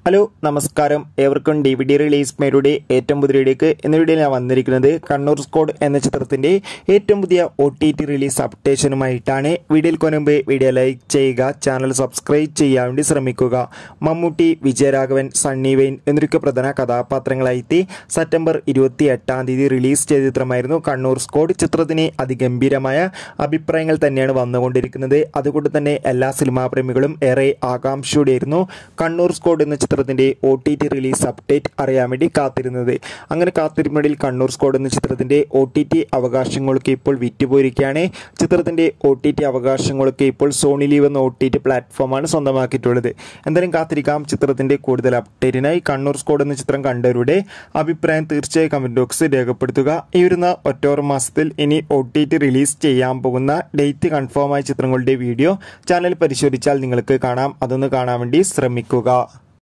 hello നമസ്കാരം ഏവർക്കും D V D release മേരുടെ ഏറ്റവും പുതിയ വീഡിയോക്ക് എന്ന വീഡിയോയിൽ ഞാൻ വന്നിരിക്കുന്നത് കണ്ണൂർ സ്കോഡ് എന്ന ചിത്രത്തിന്റെ ഏറ്റവും പുതിയ ഒ ടി ടി റിലീസ് അപ്ഡേഷനുമായിട്ടാണ് വീഡിയോയിൽ കൊനുമ്പ് വീഡിയോ ലൈക്ക് ചെയ്യുക ചാനൽ സബ്സ്ക്രൈബ് ചെയ്യാൻ വേണ്ടി ശ്രമിക്കുക മമ്മൂട്ടി വിജയരാഘവൻ സണ്ണി വെയിൻ എന്നൊക്കെ പ്രധാന കഥാപാത്രങ്ങളായി സെപ്റ്റംബർ ഇരുപത്തി എട്ടാം തീയതി റിലീസ് ചെയ്ത ചിത്രമായിരുന്നു കണ്ണൂർ സ്കോഡ് ചിത്രത്തിന് അതിഗംഭീരമായ അഭിപ്രായങ്ങൾ തന്നെയാണ് വന്നുകൊണ്ടിരിക്കുന്നത് അതുകൊണ്ട് തന്നെ എല്ലാ സിനിമാ പ്രേമികളും ഏറെ ആകാംക്ഷയോടെയായിരുന്നു കണ്ണൂർ സ്കോഡ് എന്ന ചിത്രത്തിന്റെ O T T release update അറിയാൻ വേണ്ടി കാത്തിരുന്നത് അങ്ങനെ കാത്തിരുന്നതിൽ കണ്ണൂർ സ്കോഡ് എന്ന ചിത്രത്തിന്റെ ഒ ടി ടി അവകാശങ്ങളൊക്കെ ഇപ്പോൾ വിറ്റുപോയിരിക്കുകയാണ് ചിത്രത്തിന്റെ ഒ ടി ടി അവകാശങ്ങളൊക്കെ ഇപ്പോൾ സോണി ലീവ് എന്ന ഒ ടി ടി പ്ലാറ്റ്ഫോമാണ് സ്വന്തമാക്കിയിട്ടുള്ളത് എന്തായാലും കാത്തിരിക്കാം ചിത്രത്തിന്റെ കൂടുതൽ അപ്ഡേറ്റിനായി കണ്ണൂർ സ്കോഡ് എന്ന ചിത്രം കണ്ടവരുടെ അഭിപ്രായം തീർച്ചയായും കമന്റ് ബോക്സിൽ രേഖപ്പെടുത്തുക ഈ വരുന്ന ഒറ്റോർ മാസത്തിൽ ഇനി ഒ ടി ടി റിലീസ് ചെയ്യാൻ പോകുന്ന ഡേറ്റ് കൺഫേം ആയ ചിത്രങ്ങളുടെ വീഡിയോ ചാനൽ പരിശോധിച്ചാൽ നിങ്ങൾക്ക് കാണാം അതൊന്ന് കാണാൻ വേണ്ടി ശ്രമിക്കുക